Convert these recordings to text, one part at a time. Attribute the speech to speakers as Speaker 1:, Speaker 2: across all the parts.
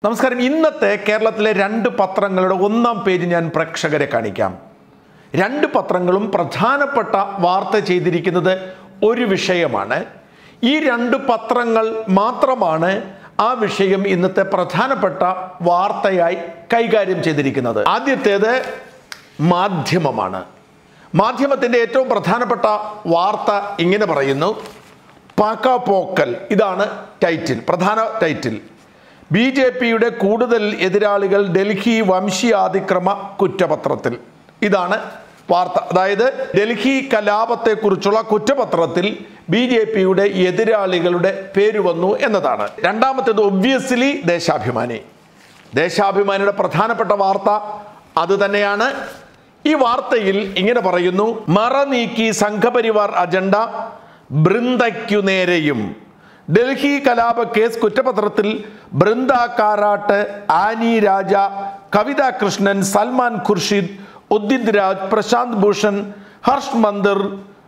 Speaker 1: നമസ്കാരം ഇന്നത്തെ കേരളത്തിലെ രണ്ട് പത്രങ്ങളുടെ ഒന്നാം പേജ് ഞാൻ പ്രേക്ഷകരെ കാണിക്കാം രണ്ട് പത്രങ്ങളും പ്രധാനപ്പെട്ട വാർത്ത ചെയ്തിരിക്കുന്നത് ഒരു വിഷയമാണ് ഈ രണ്ട് പത്രങ്ങൾ മാത്രമാണ് ആ വിഷയം ഇന്നത്തെ പ്രധാനപ്പെട്ട വാർത്തയായി കൈകാര്യം ചെയ്തിരിക്കുന്നത് ആദ്യത്തേത് മാധ്യമമാണ് മാധ്യമത്തിൻ്റെ ഏറ്റവും പ്രധാനപ്പെട്ട വാർത്ത ഇങ്ങനെ പറയുന്നു പാക്കാപോക്കൽ ഇതാണ് ടൈറ്റിൽ പ്രധാന ടൈറ്റിൽ ബി ജെ പിയുടെ കൂടുതൽ എതിരാളികൾ ഡൽഹി വംശീയാതിക്രമ കുറ്റപത്രത്തിൽ ഇതാണ് വാർത്ത അതായത് ഡൽഹി കലാപത്തെക്കുറിച്ചുള്ള കുറ്റപത്രത്തിൽ ബി ജെ പിയുടെ എതിരാളികളുടെ പേര് വന്നു എന്നതാണ് രണ്ടാമത്തേത് ഒബ്വിയസ്ലി ദേശാഭിമാനി ദേശാഭിമാനിയുടെ പ്രധാനപ്പെട്ട വാർത്ത അത് തന്നെയാണ് ഈ വാർത്തയിൽ ഇങ്ങനെ പറയുന്നു മറ നീക്കി സംഘപരിവാർ അജണ്ട ബൃന്ദയ്ക്കു നേരെയും ഡൽഹി കലാപ കേസ് കുറ്റപത്രത്തിൽ ബൃന്ദ കാരാട്ട് ആനി രാജ കവിത കൃഷ്ണൻ സൽമാൻ ഖുർഷിദ് ഉദിത് രാജ് പ്രശാന്ത് ഭൂഷൺ ഹർഷ് മന്ദിർ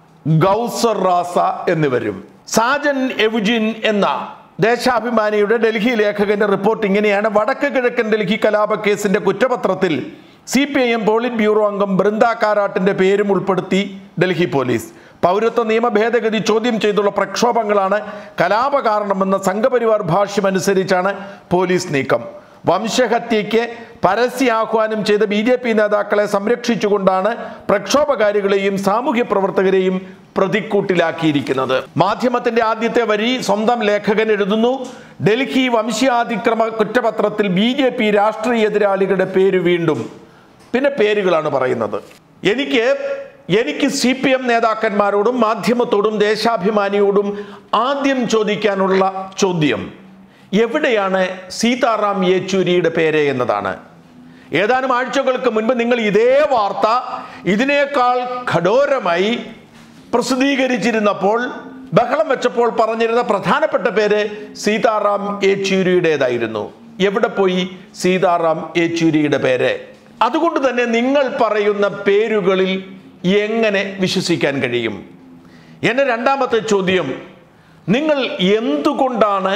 Speaker 1: ഗൗസർ റാസ എന്നിവരും സാജൻ എവുജിൻ എന്ന ദേശാഭിമാനിയുടെ ഡൽഹി ലേഖകന്റെ റിപ്പോർട്ട് ഇങ്ങനെയാണ് വടക്ക് കിഴക്കൻ ഡൽഹി കലാപ കേസിന്റെ കുറ്റപത്രത്തിൽ C P I M politburo അംഗം ബൃന്ദ കാരാട്ടിന്റെ പേരും ഉൾപ്പെടുത്തി ഡൽഹി പോലീസ് പൗരത്വ നിയമ ഭേദഗതി ചോദ്യം ചെയ്തുള്ള പ്രക്ഷോഭങ്ങളാണ് കലാപ കാരണമെന്ന സംഘപരിവാർ ഭാഷ്യമനുസരിച്ചാണ് പോലീസ് നീക്കം വംശഹത്യയ്ക്ക് പരസ്യ ആഹ്വാനം ചെയ്ത ബി ജെ പി നേതാക്കളെ സംരക്ഷിച്ചുകൊണ്ടാണ് പ്രക്ഷോഭകാരികളെയും സാമൂഹ്യ പ്രവർത്തകരെയും പ്രതിക്കൂട്ടിലാക്കിയിരിക്കുന്നത് മാധ്യമത്തിന്റെ ആദ്യത്തെ വരി സ്വന്തം ലേഖകൻ എഴുതുന്നു ഡൽഹി വംശീയാതിക്രമ കുറ്റപത്രത്തിൽ ബി ജെ പി രാഷ്ട്രീയ എതിരാളികളുടെ പേര് വീണ്ടും പിന്നെ പേരുകളാണ് പറയുന്നത് എനിക്ക് എനിക്ക് സി പി എം നേതാക്കന്മാരോടും മാധ്യമത്തോടും ദേശാഭിമാനിയോടും ആദ്യം ചോദിക്കാനുള്ള ചോദ്യം എവിടെയാണ് സീതാറാം യെച്ചൂരിയുടെ പേര് എന്നതാണ് ഏതാനും ആഴ്ചകൾക്ക് മുൻപ് നിങ്ങൾ ഇതേ വാർത്ത ഇതിനേക്കാൾ ഘടോരമായി പ്രസിദ്ധീകരിച്ചിരുന്നപ്പോൾ ബഹളം വെച്ചപ്പോൾ പറഞ്ഞിരുന്ന പ്രധാനപ്പെട്ട പേര് സീതാറാം യെച്ചൂരിയുടേതായിരുന്നു എവിടെ പോയി സീതാറാം യെച്ചൂരിയുടെ പേര് അതുകൊണ്ട് തന്നെ നിങ്ങൾ പറയുന്ന പേരുകളിൽ എങ്ങനെ വിശ്വസിക്കാൻ കഴിയും എൻ്റെ രണ്ടാമത്തെ ചോദ്യം നിങ്ങൾ എന്തുകൊണ്ടാണ്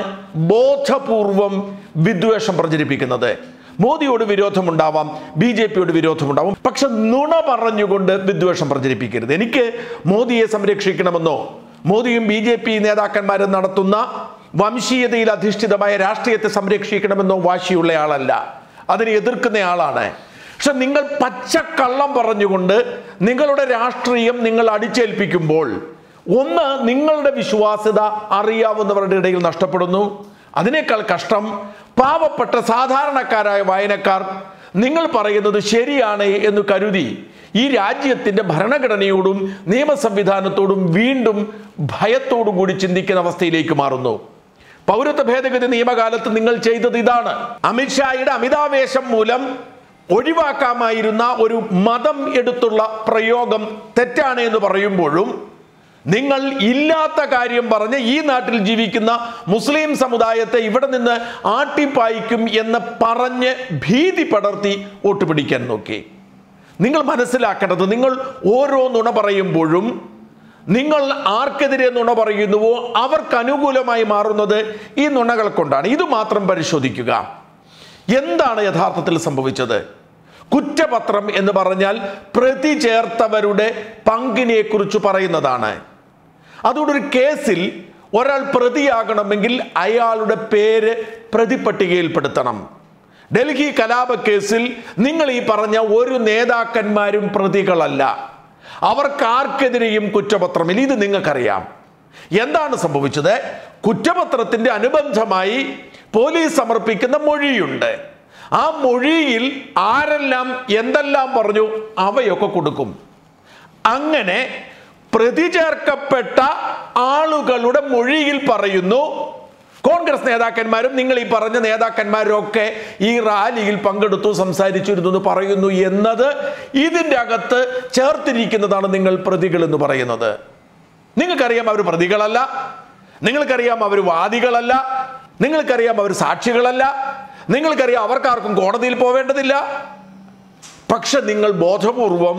Speaker 1: ബോധപൂർവം വിദ്വേഷം പ്രചരിപ്പിക്കുന്നത് മോദിയോട് വിരോധമുണ്ടാവാം ബി ജെ പിയോട് വിരോധമുണ്ടാവും പക്ഷെ നുണ പറഞ്ഞുകൊണ്ട് വിദ്വേഷം പ്രചരിപ്പിക്കരുത് എനിക്ക് മോദിയെ സംരക്ഷിക്കണമെന്നോ മോദിയും ബി ജെ പി നേതാക്കന്മാരും നടത്തുന്ന വംശീയതയിൽ അധിഷ്ഠിതമായ രാഷ്ട്രീയത്തെ സംരക്ഷിക്കണമെന്നോ വാശിയുള്ള ആളല്ല അതിനെ എതിർക്കുന്ന ആളാണ് പക്ഷെ നിങ്ങൾ പച്ചക്കള്ളം പറഞ്ഞുകൊണ്ട് നിങ്ങളുടെ രാഷ്ട്രീയം നിങ്ങൾ അടിച്ചേൽപ്പിക്കുമ്പോൾ ഒന്ന് നിങ്ങളുടെ വിശ്വാസ്യത അറിയാവുന്നവരുടെ ഇടയിൽ നഷ്ടപ്പെടുന്നു അതിനേക്കാൾ കഷ്ടം പാവപ്പെട്ട സാധാരണക്കാരായ വായനക്കാർ നിങ്ങൾ പറയുന്നത് ശരിയാണ് എന്ന് കരുതി ഈ രാജ്യത്തിൻ്റെ ഭരണഘടനയോടും നിയമ സംവിധാനത്തോടും വീണ്ടും ഭയത്തോടു കൂടി ചിന്തിക്കുന്ന അവസ്ഥയിലേക്ക് മാറുന്നു പൗരത്വ ഭേദഗതി നിയമകാലത്ത് നിങ്ങൾ ചെയ്തത് ഇതാണ് അമിത്ഷായുടെ അമിതാവേശം മൂലം ഒഴിവാക്കാമായിരുന്ന ഒരു മതം എടുത്തുള്ള പ്രയോഗം തെറ്റാണ് എന്ന് പറയുമ്പോഴും നിങ്ങൾ ഇല്ലാത്ത കാര്യം പറഞ്ഞ് ഈ നാട്ടിൽ ജീവിക്കുന്ന മുസ്ലിം സമുദായത്തെ ഇവിടെ നിന്ന് ആട്ടിപ്പായിക്കും എന്ന് പറഞ്ഞ് ഭീതി പടർത്തി വോട്ട് പിടിക്കാൻ നോക്കി നിങ്ങൾ മനസ്സിലാക്കേണ്ടത് നിങ്ങൾ ഓരോ നുണ പറയുമ്പോഴും നിങ്ങൾ ആർക്കെതിരെ നുണ പറയുന്നുവോ അവർക്ക് അനുകൂലമായി മാറുന്നത് ഈ നുണകൾ കൊണ്ടാണ് ഇത് മാത്രം പരിശോധിക്കുക എന്താണ് യഥാർത്ഥത്തിൽ സംഭവിച്ചത് കുറ്റപത്രം എന്ന് പറഞ്ഞാൽ പ്രതി ചേർത്തവരുടെ പങ്കിനെ കുറിച്ച് പറയുന്നതാണ് അതുകൊണ്ട് ഒരു കേസിൽ ഒരാൾ പ്രതിയാകണമെങ്കിൽ അയാളുടെ പേര് പ്രതിപട്ടികയിൽപ്പെടുത്തണം ഡൽഹി കലാപ കേസിൽ നിങ്ങൾ ഈ പറഞ്ഞ ഒരു നേതാക്കന്മാരും പ്രതികളല്ല അവർക്ക് ആർക്കെതിരെയും കുറ്റപത്രമില്ല ഇത് നിങ്ങൾക്കറിയാം എന്താണ് സംഭവിച്ചത് കുറ്റപത്രത്തിന്റെ അനുബന്ധമായി പോലീസ് സമർപ്പിക്കുന്ന മൊഴിയുണ്ട് ആ മൊഴിയിൽ ആരെല്ലാം എന്തെല്ലാം പറഞ്ഞു അവയൊക്കെ കൊടുക്കും അങ്ങനെ പ്രതി ചേർക്കപ്പെട്ട ആളുകളുടെ മൊഴിയിൽ പറയുന്നു കോൺഗ്രസ് നേതാക്കന്മാരും നിങ്ങൾ ഈ പറഞ്ഞ നേതാക്കന്മാരും ഒക്കെ ഈ റാലിയിൽ പങ്കെടുത്തു സംസാരിച്ചിരുന്നു എന്ന് പറയുന്നു എന്നത് ഇതിൻ്റെ അകത്ത് ചേർത്തിരിക്കുന്നതാണ് നിങ്ങൾ പ്രതികൾ എന്ന് പറയുന്നത് നിങ്ങൾക്കറിയാം അവർ പ്രതികളല്ല നിങ്ങൾക്കറിയാം അവർ വാദികളല്ല നിങ്ങൾക്കറിയാം അവർ സാക്ഷികളല്ല നിങ്ങൾക്കറിയാം അവർക്കാർക്കും കോടതിയിൽ പോവേണ്ടതില്ല പക്ഷെ നിങ്ങൾ ബോധപൂർവം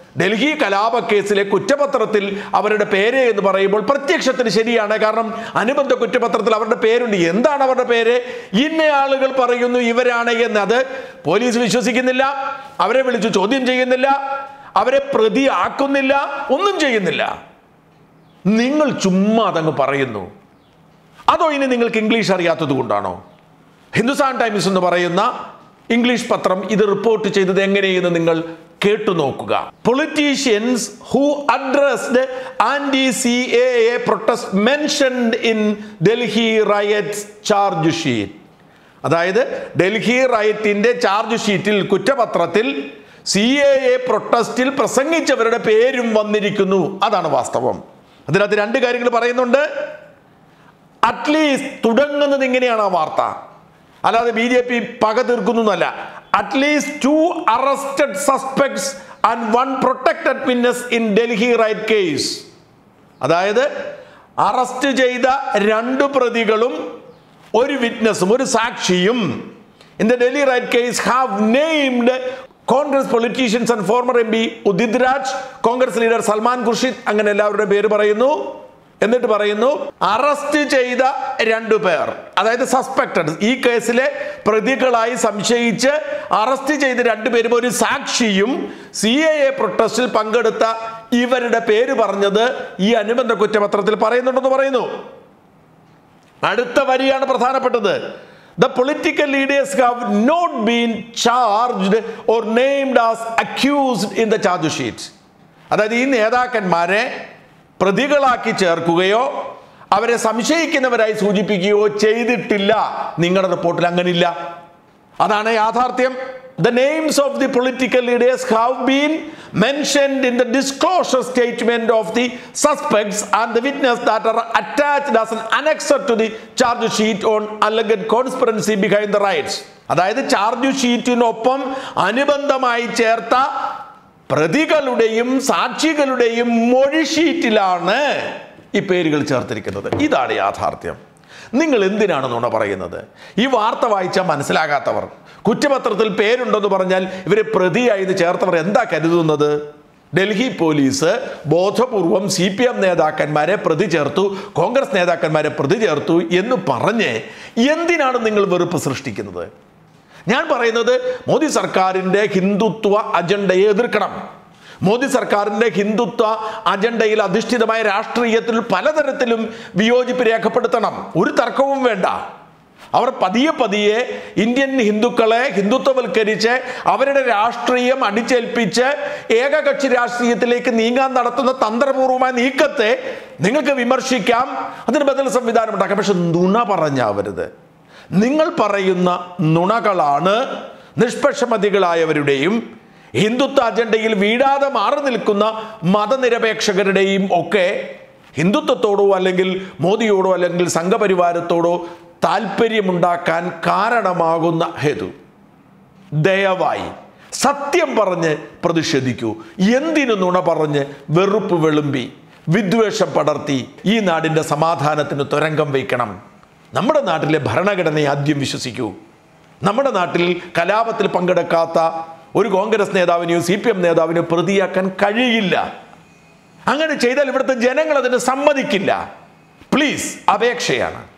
Speaker 1: ഡൽഹി കലാപക്കേസിലെ കുറ്റപത്രത്തിൽ അവരുടെ പേര് എന്ന് പറയുമ്പോൾ പ്രത്യക്ഷത്തിന് ശരിയാണ് കാരണം അനുബന്ധ കുറ്റപത്രത്തിൽ അവരുടെ പേരുണ്ട് എന്താണ് അവരുടെ പേര് ഇന്ന ആളുകൾ പറയുന്നു ഇവരാണ് എന്ന് അത് പോലീസ് വിശ്വസിക്കുന്നില്ല അവരെ വിളിച്ച് ചോദ്യം ചെയ്യുന്നില്ല അവരെ പ്രതി ആക്കുന്നില്ല ഒന്നും ചെയ്യുന്നില്ല നിങ്ങൾ ചുമ്മാ അതങ്ങ് പറയുന്നു അതോ ഇനി നിങ്ങൾക്ക് ഇംഗ്ലീഷ് അറിയാത്തത് കൊണ്ടാണോ ഹിന്ദുസ്ഥാൻ ടൈംസ് എന്ന് പറയുന്ന ഇംഗ്ലീഷ് പത്രം ഇത് റിപ്പോർട്ട് ചെയ്തത് എങ്ങനെയെന്ന് നിങ്ങൾ കേട്ടു നോക്കുക politicians who addressed anti C A A protest mentioned in Delhi riots charge sheet അതായത് ഡൽഹി റൈറ്റിന്റെ ചാർജ് ഷീറ്റിൽ കുറ്റപത്രത്തിൽ സി എ എ പ്രൊട്ടസ്റ്റിൽ പ്രസംഗിച്ചവരുടെ പേരും വന്നിരിക്കുന്നു അതാണ് വാസ്തവം അതിനകത്ത് രണ്ട് കാര്യങ്ങൾ പറയുന്നുണ്ട് അറ്റ്ലീസ്റ്റ് തുടങ്ങുന്നത് ഇങ്ങനെയാണ് ആ വാർത്ത അല്ലാതെ ബി ജെ പി പക തീർക്കുന്നു എന്നല്ല at least two arrested suspects and one protected witness in Delhi riot case അതായത് അറസ്റ്റ് ചെയ്ത രണ്ട് പ്രതികളും ഒരു വിറ്റ്നസും ഒരു സാക്ഷിയും in the Delhi riot case have named Congress politicians and former M P Udit Raj Congress leader Salman Khurshid അങ്ങനെ എല്ലാവരുടെ പേര് പറയുന്നു എന്നിട്ട് പറയുന്നു അറസ്റ്റ് ചെയ്ത രണ്ടു പേർ അതായത് സസ്പെക്ടഡ് ഈ കേസിലെ പ്രതികളായി സംശയിച്ച് അറസ്റ്റ് ചെയ്ത രണ്ടുപേരും ഒരു സാക്ഷിയും സി എ എ പ്രൊട്ടസ്റ്റിൽ പങ്കെടുത്ത ഇവരുടെ പേര് പറഞ്ഞത് ഈ അനുബന്ധ കുറ്റപത്രത്തിൽ പറയുന്നുണ്ടെന്ന് പറയുന്നു അടുത്ത വരിയാണ് പ്രധാനപ്പെട്ടത് the political leaders have not been charged or named as accused in the charge sheet അതായത് ഈ നേതാക്കന്മാരെ പ്രതികളാക്കി ചേർക്കുകയോ അവരെ സംശയിക്കുന്നവരായി സൂചിപ്പിക്കുകയോ ചെയ്തിട്ടില്ല നിങ്ങളുടെ റിപ്പോർട്ടിൽ അങ്ങനില്ല അതാണ് യാഥാർത്ഥ്യം the names of the political leaders have been mentioned in the disclosure statement of the suspects and the witness that are attached as an annexure to the charge sheet on alleged conspiracy behind the riots അതായത് charge ഷീറ്റിനൊപ്പം അനുബന്ധമായി ചേർത്ത പ്രതികളുടെയും സാക്ഷികളുടെയും മൊഴി ഷീറ്റിലാണ് ഈ പേരുകൾ ചേർത്തിരിക്കുന്നത് ഇതാണ് യാഥാർത്ഥ്യം നിങ്ങൾ എന്തിനാണ് നുണ പറയുന്നത് ഈ വാർത്ത വായിച്ചാൽ മനസ്സിലാകാത്തവർ കുറ്റപത്രത്തിൽ പേരുണ്ടെന്ന് പറഞ്ഞാൽ ഇവരെ പ്രതിയായി ഇത് ചേർത്തവർ എന്താ കരുതുന്നത് ഡൽഹി പോലീസ് ബോധപൂർവം സി പി എം നേതാക്കന്മാരെ പ്രതി ചേർത്തു കോൺഗ്രസ് നേതാക്കന്മാരെ പ്രതി ചേർത്തു എന്ന് പറഞ്ഞ് എന്തിനാണ് നിങ്ങൾ വെറുപ്പ് സൃഷ്ടിക്കുന്നത് ഞാൻ പറയുന്നത് മോദി സർക്കാരിൻ്റെ ഹിന്ദുത്വ അജണ്ടയെ എതിർക്കണം മോദി സർക്കാരിൻ്റെ ഹിന്ദുത്വ അജണ്ടയിൽ അധിഷ്ഠിതമായ രാഷ്ട്രീയത്തിൽ പലതരത്തിലും വിയോജിപ്പ് രേഖപ്പെടുത്തണം ഒരു തർക്കവും വേണ്ട അവർ പതിയെ പതിയെ ഇന്ത്യൻ ഹിന്ദുക്കളെ ഹിന്ദുത്വവൽക്കരിച്ച് അവരുടെ രാഷ്ട്രീയം അടിച്ചേൽപ്പിച്ച് ഏകകക്ഷി രാഷ്ട്രീയത്തിലേക്ക് നീങ്ങാൻ നടത്തുന്ന തന്ത്രപൂർവമായ നീക്കത്തെ നിങ്ങൾക്ക് വിമർശിക്കാം അതിന് ബദൽ സംവിധാനം ഉണ്ടാക്കാം പക്ഷെ നുണ പറഞ്ഞാവരുത് നിങ്ങൾ പറയുന്ന നുണകളാണ് നിഷ്പക്ഷമതികളായവരുടെയും ഹിന്ദുത്വ അജണ്ടയിൽ വീഴാതെ മാറി നിൽക്കുന്ന മതനിരപേക്ഷകരുടെയും ഒക്കെ ഹിന്ദുത്വത്തോടോ അല്ലെങ്കിൽ മോദിയോടോ അല്ലെങ്കിൽ സംഘപരിവാരത്തോടോ താല്പര്യമുണ്ടാക്കാൻ കാരണമാകുന്ന ഹേതു ദയവായി സത്യം പറഞ്ഞ് പ്രതിഷേധിക്കൂ എന്തിനു നുണ പറഞ്ഞ് വെറുപ്പ് വെളുമ്പി വിദ്വേഷം പടർത്തി ഈ നാടിൻ്റെ സമാധാനത്തിന് തുരങ്കം വയ്ക്കണം നമ്മുടെ നാട്ടിലെ ഭരണഘടനയെ ആദ്യം വിശ്വസിക്കൂ നമ്മുടെ നാട്ടിൽ കലാപത്തിൽ പങ്കെടുക്കാത്ത ഒരു കോൺഗ്രസ് നേതാവിനെയോ സി പി എം നേതാവിനെയോ പ്രതിയാക്കാൻ കഴിയില്ല അങ്ങനെ ചെയ്താൽ ഇവിടുത്തെ ജനങ്ങൾ അതിന് സമ്മതിക്കില്ല പ്ലീസ് അപേക്ഷയാണ്